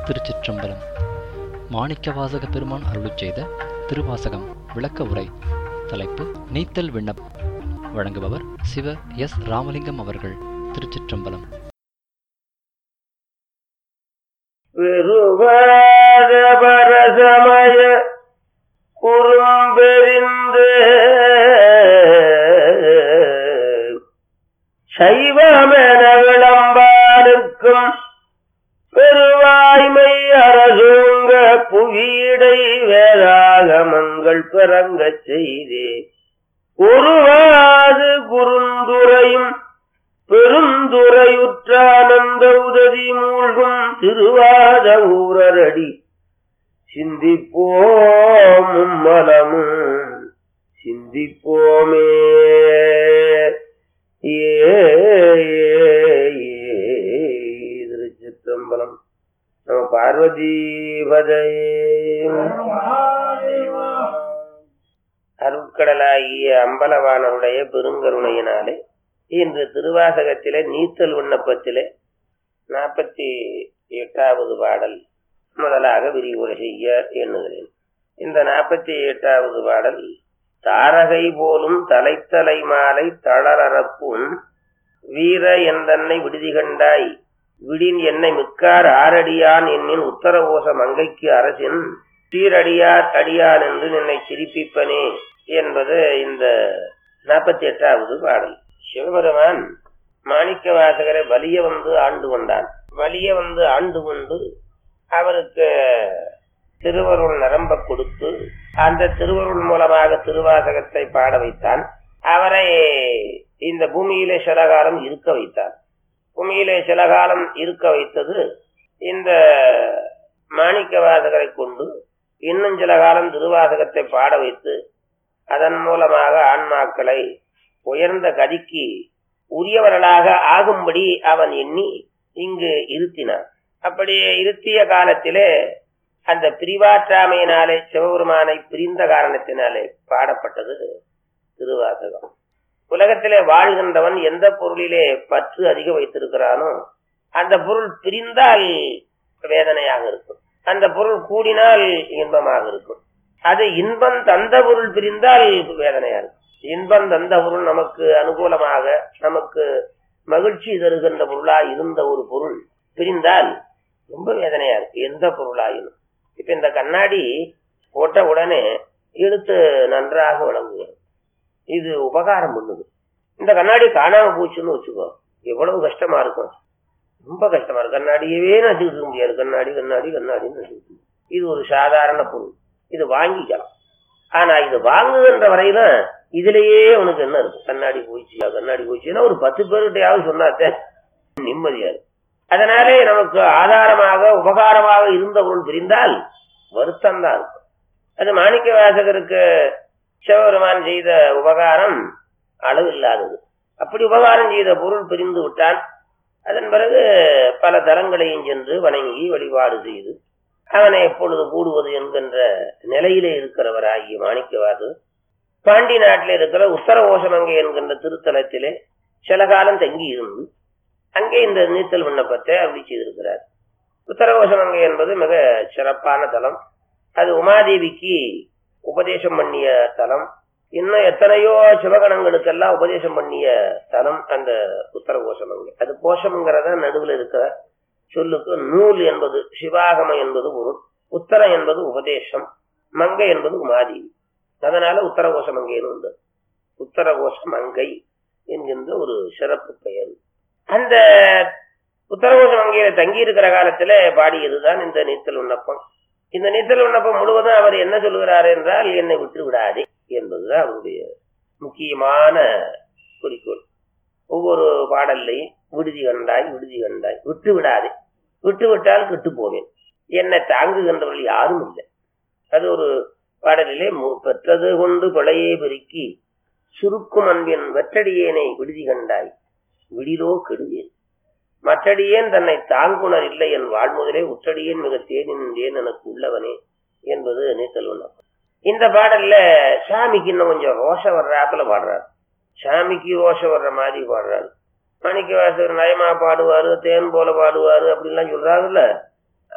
திருச்சிற்றம்பலம் மாணிக்கவாசக பெருமான் அருளிச் செய்த திருவாசகம் விளக்க உரை தலைப்பு நீத்தல் விண்ணப் வழங்குபவர் சிவ எஸ் ராமலிங்கம் அவர்கள் திருச்சிற்றம்பலம் பெருவாத பரசமய குறும்பெறிந்து சைவமென விளம்பாருக்கும் பெருவாய்மை அரசுங்க புவியடை வேதாகமங்கள் பிறங்கச் செய்தே ஒருவாது குறுந்துரையும் பெருந்துரையுற்றானந்த உதவி மூழ்கும் திருவாத ஊரரடி சிந்திப்போம் மலமும் சிந்திப்போமே ஏ திருச்சிற்றம்பலம் நம்ம பார்வதி அருட்கடலாகிய அம்பலவானருடைய பெருங்கருணையினாலே இன்று திருவாசகத்திலே நீத்தல் விண்ணப்பத்திலே நாற்பத்தி எட்டாவது பாடல் முதலாக விரிவுரை செய்ய எண்ணுகிறேன் இந்த நாற்பத்தி எட்டாவது பாடல் தாரகை போலும் தலைத்தலை மாலை தளரப்பும் வீர எந்தன்னை விடுதி கண்டாய் விடின் என்னை மிக்கார் ஆரடியான் என்னின் உத்தர ஓச மங்கைக்கு அரசின் சீரடியார் அடியான் என்று என்னை சிரிப்பிப்பனே என்பது இந்த நாற்பத்தி எட்டாவது பாடல் சிவபெருமான் மாணிக்க வாசகரை வலிய வந்து ஆண்டு கொண்டான் வலிய வந்து ஆண்டு கொண்டு அவருக்கு திருவருள் நிரம்ப கொடுத்து அந்த திருவருள் மூலமாக திருவாசகத்தை பாட வைத்தான் அவரை இந்த பூமியிலே சில காலம் இருக்க வைத்தான் பூமியிலே சில காலம் இருக்க வைத்தது இந்த மாணிக்க வாசகரை கொண்டு இன்னும் சில காலம் திருவாசகத்தை பாட வைத்து அதன் மூலமாக ஆன்மாக்களை உயர்ந்த கதிக்கு உரியவர்களாக ஆகும்படி அவன் எண்ணி இங்கு இருத்தினான் அப்படி இருத்திய காலத்திலே அந்த பிரிவாற்றாமையினாலே சிவபெருமானை பிரிந்த காரணத்தினாலே பாடப்பட்டது திருவாசகம் உலகத்திலே வாழ்கின்றவன் எந்த பொருளிலே பற்று அதிகம் வைத்திருக்கிறானோ அந்த பொருள் பிரிந்தால் வேதனையாக இருக்கும் அந்த பொருள் கூடினால் இன்பமாக இருக்கும் அது இன்பம் தந்த பொருள் பிரிந்தால் வேதனையா இருக்கும் இன்பம் தந்த பொருள் நமக்கு அனுகூலமாக நமக்கு மகிழ்ச்சி தருகின்ற பொருளா இருந்த ஒரு பொருள் பிரிந்தால் ரொம்ப வேதனையா இருக்கு எந்த பொருளாயினும் இப்ப இந்த கண்ணாடி போட்ட உடனே எடுத்து நன்றாக விளங்குகிறது இது உபகாரம் பண்ணுது இந்த கண்ணாடி காணாம போச்சுன்னு வச்சுக்கோ எவ்வளவு கஷ்டமா இருக்கும் ரொம்ப கஷ்டமா இருக்கு கண்ணாடியவே நச்சுக்கிட்டு இருக்க முடியாது கண்ணாடி கண்ணாடி கண்ணாடின்னு நச்சுக்கிட்டு இது ஒரு சாதாரண பொருள் இது வாங்கிக்கலாம் ஆனா இது வாங்குகின்ற வரையில இதுலயே உனக்கு என்ன இருக்கு கண்ணாடி போயிடுச்சு கண்ணாடி போயிடுச்சுன்னா ஒரு பத்து பேருகிட்டையாவது சொன்னாத்தே நிம்மதியா இருக்கு அதனாலே நமக்கு ஆதாரமாக உபகாரமாக இருந்த பொருள் பிரிந்தால் வருத்தம் தான் இருக்கும் அது மாணிக்க வாசகருக்கு சிவபெருமான் செய்த உபகாரம் அளவில்லாதது அப்படி உபகாரம் செய்த பொருள் பிரிந்து விட்டான் அதன் பிறகு பல தலங்களையும் சென்று வணங்கி வழிபாடு செய்து அவனை எப்பொழுது கூடுவது என்கின்ற நிலையிலே இருக்கிறவராகிய மாணிக்கவாது பாண்டி நாட்டில் இருக்கிற உத்தர ஓசமங்கை என்கின்ற திருத்தலத்திலே சில காலம் தங்கி இருந்து அங்கே இந்த நீத்தல் விண்ணப்பத்தை அருளி செய்திருக்கிறார் உத்தரகோசமங்கை என்பது மிக சிறப்பான தலம் அது உமாதேவிக்கு உபதேசம் பண்ணிய தலம் இன்னும் எத்தனையோ சிவகணங்களுக்கெல்லாம் உபதேசம் பண்ணிய தலம் அந்த உத்தரகோசமங்கை அது கோஷம்ங்கிறத நடுவில் இருக்கிற சொல்லுக்கு நூல் என்பது சிவாகமம் என்பது பொருள் உத்தரம் என்பது உபதேசம் மங்கை என்பது உமாதேவி அதனால உத்தரகோசமங்கைன்னு உண்டு உத்தரகோச மங்கை என்கின்ற ஒரு சிறப்பு பெயர் அந்த உத்தரகோச வங்கியில தங்கி இருக்கிற காலத்துல பாடியதுதான் இந்த நீத்தல் விண்ணப்பம் இந்த நீத்தல் விண்ணப்பம் முழுவதும் அவர் என்ன சொல்லுகிறார் என்றால் என்னை விட்டு விடாதே என்பதுதான் அவருடைய முக்கியமான குறிக்கோள் ஒவ்வொரு பாடல்லையும் விடுதி கண்டாய் விடுதி கண்டாய் விட்டு விடாதே விட்டு விட்டால் கெட்டு போவேன் என்னை தாங்குகின்றவர்கள் யாரும் இல்லை அது ஒரு பாடலிலே பெற்றது கொண்டு கொலையை பெருக்கி சுருக்கும் அன்பின் வெற்றடியேனை விடுதி கண்டாய் விடிதோ கெடுவேன் மற்றடியேன் தன்னை தாங்குனர் இல்லை என் வாழ்முதலே உற்றடியேன் மிக தேனின்றேன் எனக்கு உள்ளவனே என்பது நீத்தல் விண்ணப்பம் இந்த பாடல்ல சாமிக்கு இன்னும் கொஞ்சம் ரோஷம் வர்றாப்புல பாடுறாரு சாமிக்கு ரோஷம் வர்ற மாதிரி பாடுறாரு மாணிக்க வாசகர் நயமா பாடுவாரு தேன் போல பாடுவாரு அப்படின்லாம் சொல்றாருல்ல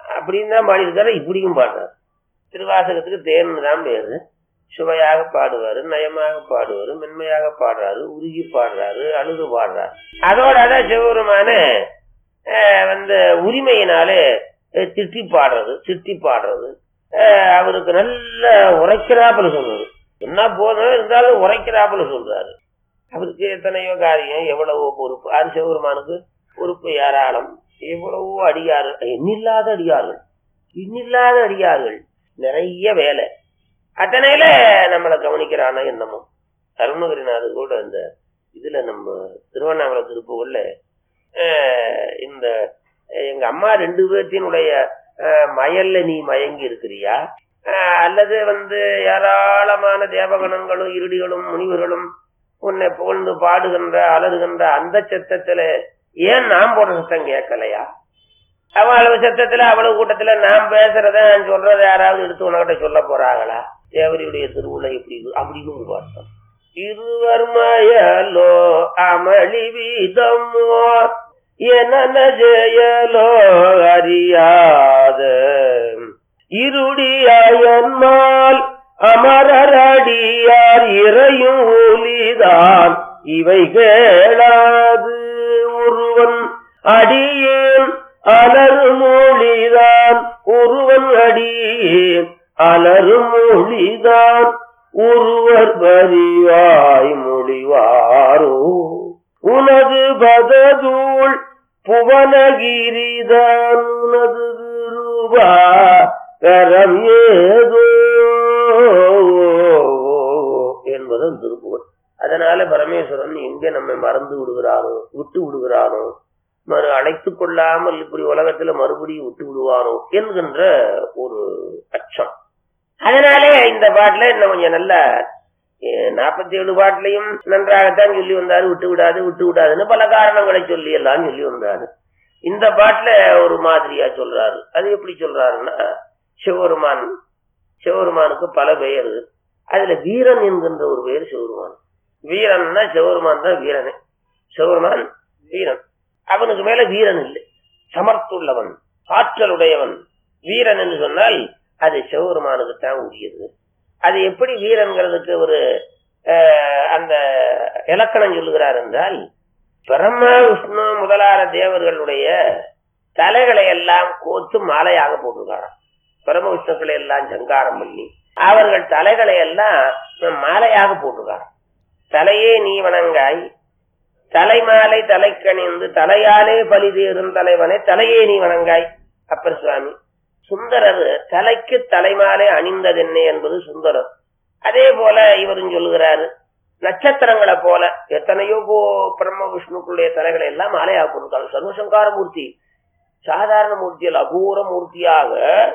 அப்படின்னு தான் பாடியிருக்காரு இப்படியும் பாடுறாரு திருவாசகத்துக்கு தேன்னு தான் பேரு சுவையாக பாடுவாரு நயமாக பாடுவாரு மென்மையாக பாடுறாரு உருகி பாடுறாரு அழுது பாடுறாரு அதோட அதான் சிவபெருமான வந்து உரிமையினாலே அஹ், திட்டி பாடுறது திட்டி பாடுறது அஹ், அவருக்கு நல்ல உரைக்கிறாப்புல சொல்றது என்ன போதும் இருந்தாலும் உரைக்கிறாப்புல சொல்றாரு அவருக்கு எத்தனையோ காரியம் எவ்வளவோ பொறுப்பு அது சிவபெருமானுக்கு பொறுப்பு ஏராளம் எவ்வளவோ அடியார்கள் எண்ணில்லாத அடியார்கள் எண்ணில்லாத அடியார்கள் நிறைய வேலை அத்தனையில நம்மளை கவனிக்கிறானோ என்னமோ அருணகிரிநாதர் கூட இந்த இதுல நம்ம திருவண்ணாமலை திருப்பூர்ல அஹ், இந்த அஹ், எங்க அம்மா ரெண்டு பேர்த்தினுடைய அஹ், மயல்ல நீ மயங்கி இருக்கிறியா அஹ், அல்லது வந்து ஏராளமான தேவகணங்களும் இருடிகளும் முனிவர்களும் உன்னை புகழ்ந்து பாடுகின்ற அலறுகின்ற அந்த சத்தத்துல ஏன் நான் போடுற சத்தம் கேட்கலையா அவ்வளவு சத்தத்துல அவ்வளவு கூட்டத்துல நான் பேசுறத நான் சொல்றத யாராவது எடுத்து உனக்கிட்ட சொல்ல போறாங்களா தேவரியுடைய திருவுள்ள எப்படி இருக்கு அப்படின்னு ஒரு வார்த்தம் இருவர்மயலோ அமளி வீதமோ என ஜெயலோ அறியாத இருடியாயன்மால் அமரரடியார் இறையும் ஒலிதான் இவை கேளாது ஒருவன் அடியேன் அலறு மொழிதான் ஒருவன் அடியேன் அலறு மொழிதான் ஒருவர் பரிவாய் மொழிவாரோ உனது பததூள் புவனகிரிதான் உனது ரூபா கரம் ஏதோ என்பதும் திருப்புகழ் அதனால பரமேஸ்வரன் எங்க நம்மை மறந்து விடுகிறானோ விட்டு விடுகிறானோ மறு அழைத்துக் கொள்ளாமல் இப்படி உலகத்துல மறுபடியும் விட்டு விடுவானோ என்கின்ற ஒரு அச்சம் அதனாலே இந்த பாட்டுல இன்னும் கொஞ்சம் நல்ல நாற்பத்தி ஏழு பாட்டுலையும் நன்றாகத்தான் சொல்லி வந்தாரு விட்டு விடாது விட்டு விடாதுன்னு பல காரணங்களை சொல்லி எல்லாம் சொல்லி வந்தாரு இந்த பாட்டுல ஒரு மாதிரியா சொல்றாரு அது எப்படி சொல்றாருன்னா சிவபெருமான் சிவபெருமானுக்கு பல பெயர் அதுல வீரன் என்கின்ற ஒரு பெயர் சிவபெருமான் வீரன்னா சிவபெருமான் தான் வீரனே சிவபெருமான் வீரன் அவனுக்கு மேல வீரன் இல்லை சமர்த்துள்ளவன் ஆற்றலுடையவன் வீரன் என்று சொன்னால் அது சிவபெருமானுக்கு தான் உரியது அது எப்படி வீரன்கிறதுக்கு ஒரு அஹ், அந்த இலக்கணம் சொல்லுகிறார் என்றால் பிரம்ம விஷ்ணு முதலான தேவர்களுடைய தலைகளை எல்லாம் கோத்து மாலையாக போட்டிருக்காராம் பிரம்ம விஷ்ணுக்களை எல்லாம் சங்காரம் பண்ணி அவர்கள் தலைகளை எல்லாம் மாலையாக போட்டிருக்காராம் தலையே நீ வணங்காய் தலைமாலை தலைக்கணிந்து தலையாலே பலிதேறும் தலைவனை தலையே நீ வணங்காய் அப்பர் சுவாமி சுந்தரர் தலைக்கு தலைமாலை அணிந்ததென்ன என்பது சுந்தரர் அதே போல இவரும் சொல்லுகிறாரு நட்சத்திரங்களை போல எத்தனையோ போ பிரம்ம விஷ்ணுக்குள்ளே தலைகளை எல்லாம் மாலையாக போட்டிருக்காங்க சர்வசங்கார மூர்த்தி சாதாரண மூர்த்தியில் அகூர மூர்த்தியாக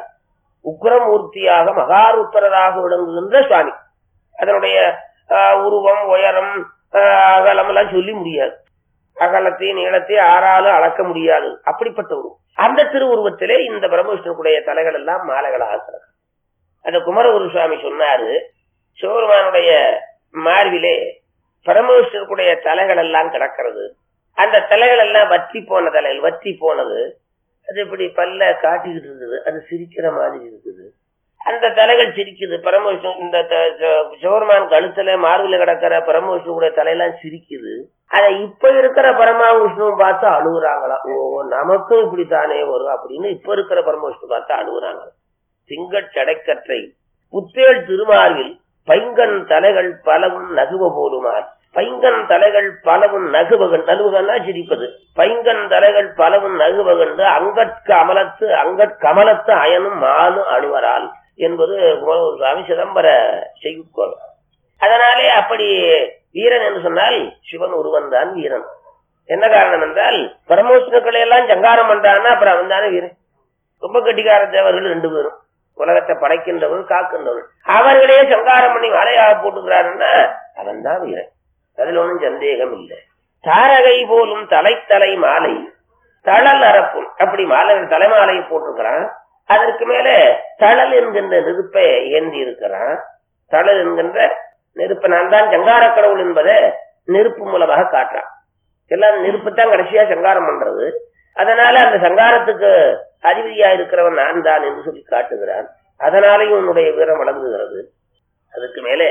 உக்ரமூர்த்தியாக மகாருத்தரராக விளங்குகின்ற சுவாமி அதனுடைய ஆஹ், உருவம் உயரம் ஆஹ், அகலம் எல்லாம் சொல்லி முடியாது அகலத்தையும் நீளத்தையும் ஆறாலும் அளக்க முடியாது அப்படிப்பட்ட உருவம் அந்த திருவுருவத்திலே இந்த பிரம்மவிஷ்ணுக்குடைய தலைகள் எல்லாம் மாலைகளாக கிடக்கு அந்த குமரகுரு சுவாமி சொன்னாரு சிவபெருமானுடைய மார்பிலே பரமவிஷ்ணுக்குடைய தலைகள் எல்லாம் கிடக்கிறது அந்த தலைகள் எல்லாம் வற்றி போன தலைகள் வற்றி போனது அது இப்படி பல்ல காட்டிக்கிட்டு இருக்குது அது சிரிக்கிற மாதிரி இருக்குது அந்த தலைகள் சிரிக்குது பரமவிஷ்ணு இந்த த- ச- சிவபெருமான் கழுத்துல மார்பில கிடக்கிற பரமவிஷ்ணுடைய தலையெல்லாம் சிரிக்குது அதை இப்ப இருக்கிற பரமா விஷ்ணுவை பார்த்து அழுகுறாங்களாம் ஓ நமக்கும் இப்படித்தானே வரும் அப்படின்னு இப்ப இருக்கிற பரம விஷ்ணு பார்த்து அழுகுறாங்க திங்கட் சடைக்கற்றை புத்தேள் திருமார்பில் பைங்கன் தலைகள் பலவும் நகுவ போலுமார் பைங்கன் தலைகள் பலவும் நகுவகன் நகுவகன்னா சிரிப்பது பைங்கன் தலைகள் பலவும் நகுவகண்டு அங்கட்கு அமலத்து அங்கட்கமலத்து அயனும் மாலும் அணுவரால் என்பது குமரகுரு சுவாமி சிதம்பர செய்யுட்கோள் அதனாலே அப்படி வீரன் என்று சொன்னால் சிவன் ஒருவன் தான் வீரன் என்ன காரணம் என்றால் பரமவிஷ்ணுக்களை எல்லாம் சங்காரம் பண்றான்னா அப்புறம் அவன் தானே வீரன் ரொம்ப கட்டிக்கார தேவர்கள் ரெண்டு பேரும் உலகத்தை படைக்கின்றவர்கள் காக்கின்றவர்கள் அவர்களையே சங்காரம் பண்ணி மலையாக போட்டுக்கிறாருன்னா அவன் தான் வீரன் அதுல ஒன்றும் சந்தேகம் இல்லை தாரகை போலும் தலைத்தலை மாலை தழல் அரப்பும் அப்படி மாலை தலைமாலையை போட்டிருக்கிறான் அதற்கு மேல தழல் என்கின்ற நெருப்பை ஏந்தி இருக்கிறான் தழல் என்கின்ற நெருப்பை நான் தான் சங்கார கடவுள் என்பதை நெருப்பு மூலமாக காட்டுறான் எல்லாம் நெருப்பு தான் கடைசியா சங்காரம் பண்றது அதனால அந்த சங்காரத்துக்கு அதிபதியா இருக்கிறவன் நான் தான் என்று சொல்லி காட்டுகிறான் அதனாலேயும் உன்னுடைய வீரம் வழங்குகிறது அதுக்கு மேலே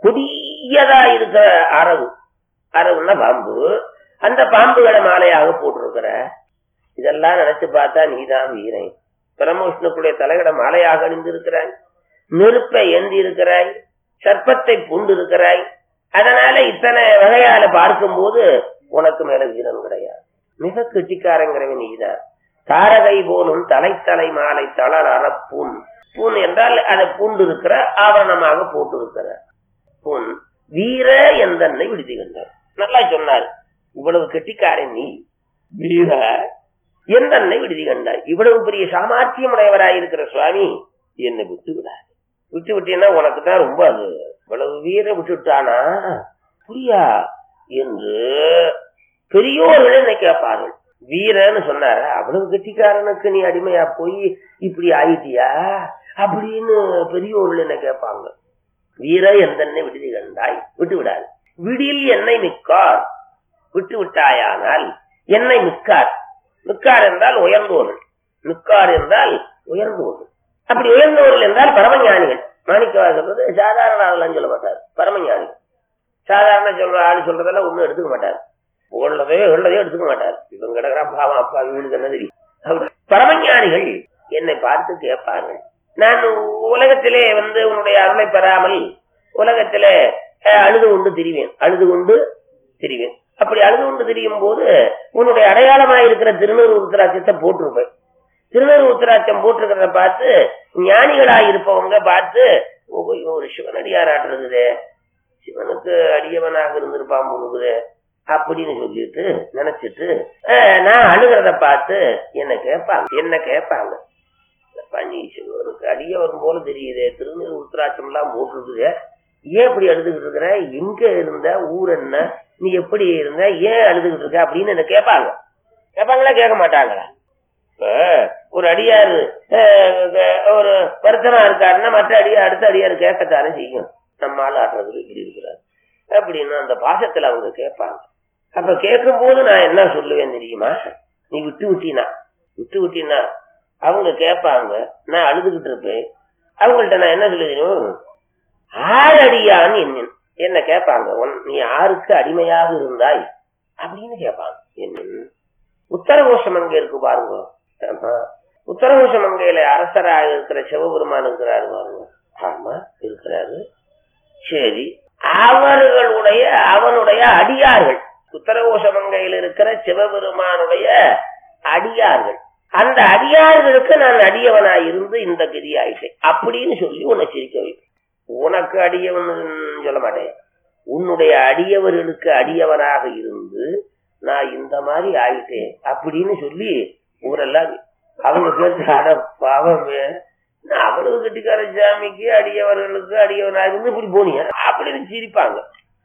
கொடியதா இருக்கிற அரவு அரவுன்னா பாம்பு அந்த பாம்புகளை மாலையாக போட்டிருக்கிற இதெல்லாம் நினைச்சு பார்த்தா நீதான் வீரன் பரமவிஷ்ணுக்குடைய தலையிட மாலையாக அணிந்திருக்கிறாய் நெருப்பை ஏந்தி இருக்கிறாய் சர்ப்பத்தை பூண்டு இருக்கிறாய் அதனால இத்தனை வகையால பார்க்கும்போது உனக்கு மேல வீரன் கிடையாது மிக கெட்டிக்காரங்கிறவன் நீதான் தாரகை போலும் தலைத்தலை மாலை தளர் அறப்பூன் பூன் என்றால் அதை பூண்டு இருக்கிற ஆவரணமாக போட்டு இருக்கிற பூன் வீர எந்தன்னை விடுதி கண்டார் நல்லா சொன்னார் இவ்வளவு கெட்டிக்காரன் நீ வீர எந்தன்னை விடுதி கண்டாய் இவ்வளவு பெரிய சாமர்த்தியம் உடையவராயிருக்கிற சுவாமி என்னை விட்டு விடாது விட்டு விட்டீங்கன்னா உனக்கு தான் ரொம்ப அது இவ்வளவு வீர விட்டுட்டானா புரியா என்று பெரியோர்கள் என்னை கேட்பார்கள் வீரன்னு சொன்னார அவ்வளவு கெட்டிக்காரனுக்கு நீ அடிமையா போய் இப்படி ஆயிட்டியா அப்படின்னு பெரியோர்கள் என்ன கேட்பாங்க வீர எந்தன்னை விடுதி கண்டாய் விட்டு விடாது விடில் என்னை மிக்கார் விட்டு விட்டாயானால் என்னை மிக்கார் மிக்கார் என்றால் உயர்ந்தோர்கள் மிக்கார் என்றால் உயர்ந்தோர்கள் அப்படி உயர்ந்தவர்கள் என்றால் பரமஞானிகள் மாணிக்கவா சொல்றது சாதாரண ஆளெல்லாம் சொல்ல மாட்டார் பரமஞானிகள் சாதாரண சொல்ற ஆள் சொல்றதெல்லாம் ஒண்ணும் எடுத்துக்க மாட்டார் உள்ளதே உள்ளதே எடுத்துக்க மாட்டார் இவன் கிடக்குறான் பாவம் அப்பா இவனுக்கு என்ன தெரியும் அப்படி பரமஞானிகள் என்னை பார்த்து கேட்பார்கள் நான் உலகத்திலே வந்து உன்னுடைய அருளை பெறாமல் உலகத்திலே அஹ், அழுது கொண்டு திரிவேன் அழுது கொண்டு திரிவேன் அப்படி அழுது கொண்டு திரியும் போது உன்னுடைய அடையாளமாக இருக்கிற திருநூறு உத்தராட்சத்தை போட்டிருப்பேன் திருநூறு உத்தராட்சம் போட்டிருக்கிறத பார்த்து ஞானிகளா இருப்பவங்க பார்த்து ஓ, இவன் ஒரு சிவனடியார் ஆட்டுறது சிவனுக்கு அடியவனாக இருந்திருப்பான் போகுது அப்படின்னு சொல்லிட்டு நினைச்சிட்டு அஹ், நான் அழுகிறத பார்த்து என்ன கேட்பாங்க என்ன கேட்பாங்க என்னப்பா நீ சிவனுக்கு அடியவன் போல தெரியுது திருநீர் உத்தராட்சம் எல்லாம் போட்டிருக்குது ஏன் இப்படி அழுதுகிட்டு இருக்கிற எங்க இருந்த ஊர் என்ன நீ எப்படி இருந்த ஏன் அழுதுகிட்டு இருக்க அப்படின்னு என்ன கேட்பாங்க கேட்பாங்களா கேட்க மாட்டாங்களா இப்ப ஒரு அடியார் அஹ், அஹ், ஒரு வருத்தமா இருக்காருன்னா மற்ற அடியார் அடுத்த அடியார் கேட்கத்தானே செய்யும் நம்ம ஆள் ஆடுறதுக்கு இப்படி இருக்கிறார் அப்படின்னு அந்த பாசத்துல அவங்க கேட்பாங்க அப்ப கேட்கும் போது நான் என்ன சொல்லுவேன் தெரியுமா நீ விட்டு விட்டினா விட்டு விட்டினா அவங்க கேட்பாங்க நான் அழுதுகிட்டு இருப்பேன் அவங்கள்ட்ட நான் என்ன சொல்லி தெரியும் ஆறு அடியான் என்னன் என்ன கேட்பாங்க உன்- நீ ஆருக்கு அடிமையாக இருந்தாய் அப்படின்னு கேட்பாங்க என்னன் உத்தரகோஷ மங்கை இருக்கு பாருங்க ஆமா உத்தரகோஷ மங்கையில அரசராக இருக்கிற சிவபெருமான் இருக்கிறாரு பாருங்க ஆமா இருக்கிறாரு சரி அவர்களுடைய அவனுடைய அடியார்கள் உத்தரகோஷ மங்கையில் இருக்கிற சிவபெருமானுடைய அடியார்கள் அந்த அடியார்களுக்கு நான் அடியவனாய் இருந்து இந்த கதி ஆயிட்டேன் அப்படின்னு சொல்லி உன்னை சிரிக்க வைப்பேன் உனக்கு அடியவன் சொல்ல மாட்டேன் உன்னுடைய அடியவர்களுக்கு அடியவனாக இருந்து நான் இந்த மாதிரி ஆயிட்டேன் அப்படின்னு சொல்லி ஊரெல்லாம் அவங்க கேட்டு அட பாவமே நான் அவ்வளவு கட்டிக்கார சாமிக்கு அடியவர்களுக்கு அடியவனாக இருந்து இப்படி போனீங்க அப்படின்னு சிரிப்பாங்க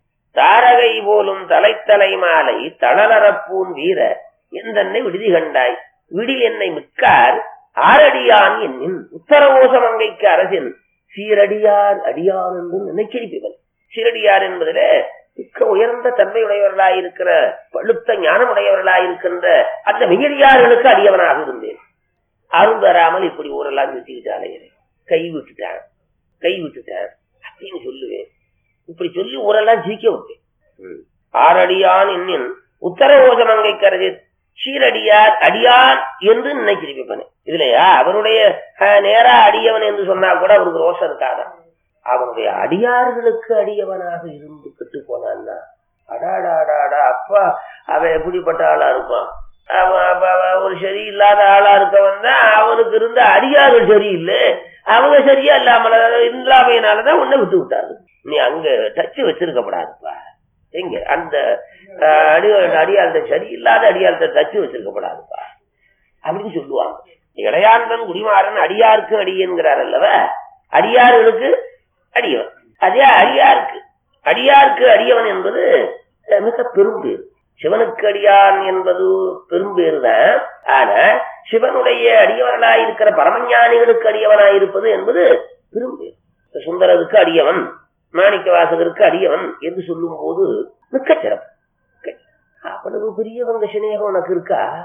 தாரகை போலும் தலைத்தலை மாலை தளலரப்பூன் வீர எந்தன்னை விடுதி கண்டாய் விடில் என்னை மிக்கார் ஆரடியான் என்னின் உத்தரவோச மங்கைக்கு அரசின் சீரடியார் அடியான் என்று நினைச்சிருப்பவன் சீரடியார் என்பதிலே மிக்க உயர்ந்த தன்மையுடையவர்களாய் இருக்கிற பழுத்த ஞானமுடையவர்களாய் இருக்கின்ற அந்த மிகடியார்களுக்கு அடியவனாக இருந்தேன் அருள் வராமல் இப்படி ஊரெல்லாம் நிறுத்திக்கிட்டாலே கை விட்டுட்டான் கை விட்டுட்டான் அப்படின்னு சொல்லுவேன் இப்படி சொல்லி ஊரெல்லாம் ஜீக்க விட்டேன் ம். ஆரடியான் என்னின் உத்தரவோத மங்கை கருதி சீரடியார் அடியான் என்று நினைச்சிருப்பேன் இதுலயா அவருடைய அஹ், நேரா அடியவன் என்று சொன்னா கூட அவருக்கு ரோஷம் இருக்காதான் அவனுடைய அடியார்களுக்கு அடியவனாக இருந்து கெட்டு போனான்னா அடாடாடாடா அப்பா அவன் எப்படிப்பட்ட ஆளா இருப்பான் அவன் அப்ப அவன் ஒரு சரி இல்லாத ஆளா இருக்கவன் தான் அவனுக்கு இருந்த அடியார்கள் சரியில்லை அவங்க சரியா இல்லாமல இல்லாமையினாலதான் உன்னை விட்டு விட்டாரு நீ அங்க டச்சு வச்சிருக்கப்படாதுப்பா எங்க அந்த அஹ், அடி அடியாள்கிட்ட சரியில்லாத அடியாள்கிட்ட டச்சு வச்சிருக்கப்படாதுப்பா அப்படின்னு சொல்லுவாங்க இளையாண்டன் குடிமாறன் அடியாருக்கு அடியன்கிறார் அல்லவ அடியார்களுக்கு அடியவன் அதே அடியாருக்கு அடியாருக்கு அடியவன் என்பது அஹ், மிக பெரும்பேறு சிவனுக்கு அடியான் என்பது பெரும்பேறு தான் ஆனா சிவனுடைய அடியவர்களாய் இருக்கிற பரமஞானிகளுக்கு அடியவனாய் இருப்பது என்பது பெரும்பேறு சுந்தரருக்கு அடியவன் மாணிக்க வாசகருக்கு அடியவன் என்று சொல்லும் போது மிக்க சிறப்பு அவ்வளவு பெரியவங்க சிநேகம் உனக்கு இருக்கா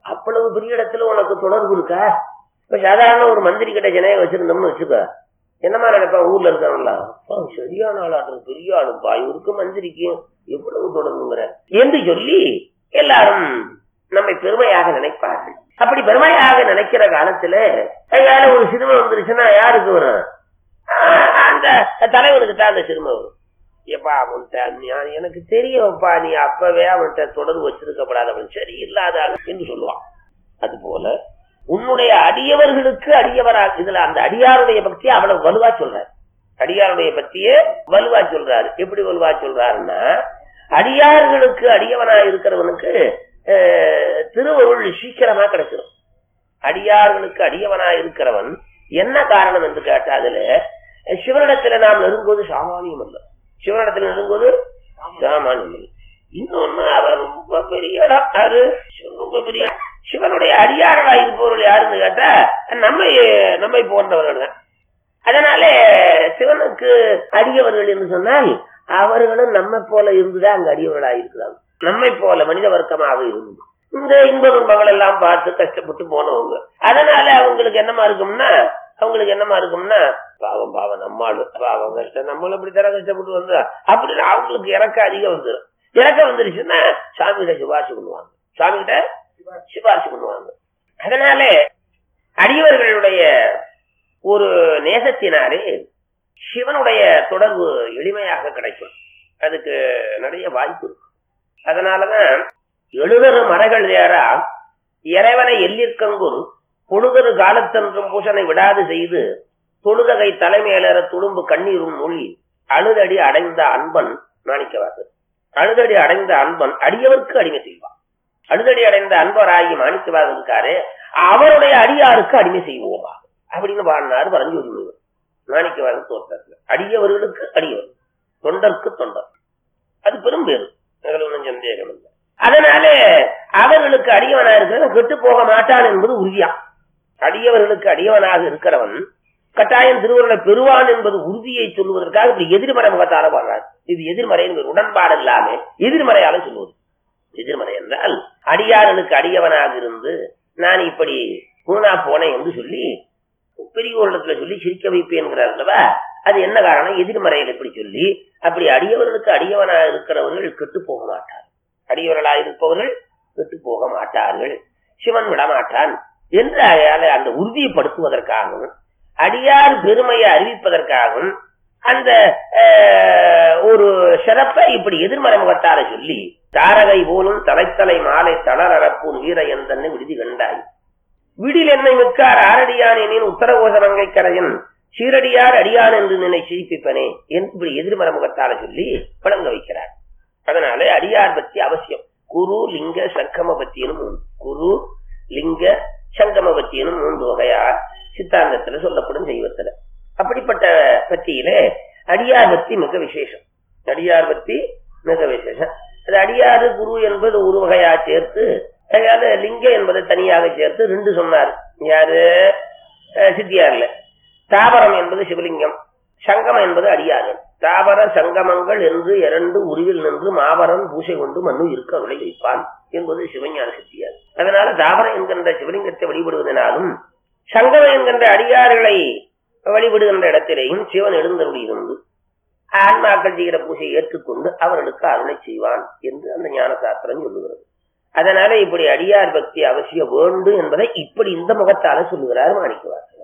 அவ்வளவு பெரிய இடத்துல உனக்கு தொடர்பு இருக்கா இப்ப சாதாரண ஒரு மந்திரி கிட்ட ஜனைய வச்சிருந்தோம்னு வச்சுக்க என்னமா நினைப்பான் ஊர்ல இருக்கவங்களா அப்பா, சரியான ஆளாட்டு பெரிய ஆளுப்பா இவருக்கு மந்திரிக்கும் எவ்வளவு தொடர்புங்கிற என்று சொல்லி எல்லாரும் நம்மை பெருமையாக நினைப்பார்கள் அப்படி பெருமையாக நினைக்கிற காலத்துல வேற ஒரு சிறுமை வந்துருச்சுன்னா யாருக்கு வரும் ஆஹ் அந்த தலைவனுக்கு தான் அந்த சிறுமை வரும் எப்பா அவன்கிட்ட நீ- எனக்கு தெரியும்ப்பா நீ அப்பவே அவன்கிட்ட தொடர்பு வச்சிருக்கப்படாத அவன் சரி இல்லாத ஆளு என்று சொல்லுவான் அது போல உன்னுடைய அடியவர்களுக்கு அடியவராக இதுல அந்த அடியாருடைய பக்தியை அவ்வளவு வலுவா சொல்றாரு அடியாருடைய பக்தியே வலுவா சொல்றாரு எப்படி வலுவா சொல்றாருன்னா அடியார்களுக்கு அடியவனா இருக்கிறவனுக்கு அஹ், திருவருள் சீக்கிரமா கிடைச்சிடும் அடியார்களுக்கு அடியவனா இருக்கிறவன் என்ன காரணம் என்று கேட்டா அதுல சிவனிடத்துல நாம் நெருங்குவது சாமானியம் அல்ல சிவனிடத்துல நெருங்குவது சாமானியம் அல்ல இன்னொன்னு அவர் ரொம்ப பெரிய இடம் யாரு சிவன் ரொம்ப பெரிய சிவனுடைய அடியார்களா இருப்பவர்கள் யாருன்னு கேட்டா நம்மை நம்மை போன்றவர்கள் தான் அதனால சிவனுக்கு அடியவர்கள் என்று சொன்னால் அவர்களும் நம்ம போல இருந்துதான் அங்க அடியவர்களா இருக்கிறாங்க நம்மை போல மனித வர்க்கமாக இருந்து இந்த இன்ப துன்பங்கள் எல்லாம் பார்த்து கஷ்டப்பட்டு போனவங்க அதனால அவங்களுக்கு என்னமா இருக்கும்னா அவங்களுக்கு என்னமா இருக்கும்னா பாவம் பாவம் நம்மாளு பாவம் கஷ்டம் நம்மளும் இப்படி தர கஷ்டப்பட்டு வந்தா அப்படின்னு அவங்களுக்கு இறக்க அதிகம் வந்துடும் இறக்க வந்துருச்சுன்னா சாமி கிட்ட சிபாரிசு பண்ணுவாங்க சாமி கிட்ட சிபாரிசு பண்ணுவாங்க அதனால அடியவர்களுடைய ஒரு நேசத்தினாலே சிவனுடைய தொடர்பு எளிமையாக கிடைக்கும் அதுக்கு நிறைய வாய்ப்பு இருக்கு அதனாலதான் எழுதரு மறைகள் ஏறா இறைவனை எல்லிற்கங்குல் பொழுதொரு காலத்தன்றும் பூசனை விடாது செய்து தொழுதகை தலைமையிலற துளும்பு கண்ணீரும் மொழி அழுதடி அடைந்த அன்பன் மாணிக்கவாசர் அழுதடி அடைந்த அன்பன் அடியவர்க்கு அடிமை செய்வான் அழுதடி அடைந்த அன்பராகி மாணிக்கவாசர் இருக்காரு அவருடைய அடியாருக்கு அடிமை செய்வோமா அப்படின்னு வாழ்நாடு பரஞ்சு முனிவர் மாணிக்கவாசர் தோற்றத்துல அடியவர்களுக்கு அடியவர் தொண்டருக்கு தொண்டர் அது பெரும் பேரு அதுல ஒன்றும் சந்தேகம் இல்லை அதனால அவர்களுக்கு அடியவனா இருக்கிறவன் கெட்டு போக மாட்டான் என்பது உறுதியா அடியவர்களுக்கு அடியவனாக இருக்கிறவன் கட்டாயம் திருவருளை பெறுவான் என்பது உறுதியை சொல்லுவதற்காக இப்படி எதிர்மறை முகத்தால பாடுறார் இது எதிர்மறை உடன்பாடு இல்லாம எதிர்மறையால சொல்லுவது எதிர்மறை என்றால் அடியாரனுக்கு அடியவனாக இருந்து நான் இப்படி பூனா போனேன் என்று சொல்லி பெரியவர்களிடத்துல சொல்லி சிரிக்க வைப்பேன்கிறார் அல்லவா அது என்ன காரணம் எதிர்மறையில் இப்படி சொல்லி அப்படி அடியவர்களுக்கு அடியவனா இருக்கிறவர்கள் கெட்டு போக மாட்டார் அடியவர்களாக இருப்பவர்கள் கெட்டு போக மாட்டார்கள் சிவன் விடமாட்டான் என்று அயால அந்த உறுதிப்படுத்துவதற்காகவும் அடியார் பெருமையை அறிவிப்பதற்காகவும் அந்த அஹ், ஒரு சிறப்பை இப்படி எதிர்மறை முகத்தார சொல்லி தாரகை போலும் தலைத்தலை மாலை தளரப்பும் வீர எந்தன்னு விடுதி கண்டாய் விடில் என்னை மிக்கார் ஆரடியான் எனின் உத்தரகோசமங்கை கரையன் சீரடியார் அடியான் என்று நினை சிரிப்பிப்பனே என்று இப்படி எதிர்மறை முகத்தால சொல்லி வழங்க வைக்கிறார் அதனால அடியார் பத்தி அவசியம் குரு லிங்க சங்கம பத்தியனும் உண்டு குரு லிங்க சங்கம பத்தியனும் மூன்று வகையா சித்தாந்தத்துல சொல்லப்படும் தெய்வத்துல அப்படிப்பட்ட பத்தியிலே அடியார் பத்தி மிக விசேஷம் அடியார் பத்தி மிக விசேஷம் அது அடியாறு குரு என்பது ஒரு வகையா சேர்த்து அதனால லிங்க என்பதை தனியாக சேர்த்து ரெண்டு சொன்னார் யாரு அஹ் சித்தியார்ல தாவரம் என்பது சிவலிங்கம் சங்கமம் என்பது அடியார்கள் தாவர சங்கமங்கள் என்று இரண்டு உருவில் நின்று மாவரம் பூசை கொண்டு மண்ணு இருக்க அருளை வைப்பான் என்பது சிவஞான சித்தியார் அதனால தாவரம் என்கின்ற சிவலிங்கத்தை வழிபடுவதனாலும் சங்கமம் என்கின்ற அடியார்களை வழிபடுகின்ற இடத்திலேயும் சிவன் எழுந்தருளி இருந்து ஆன்மாக்கள் செய்கிற பூஜையை ஏற்றுக்கொண்டு அவர்களுக்கு அருளை செய்வான் என்று அந்த ஞான சாஸ்திரம் சொல்லுகிறது அதனால இப்படி அடியார் பக்தி அவசியம் வேண்டும் என்பதை இப்படி இந்த முகத்தால சொல்லுகிறார் மாணிக்கவாசர்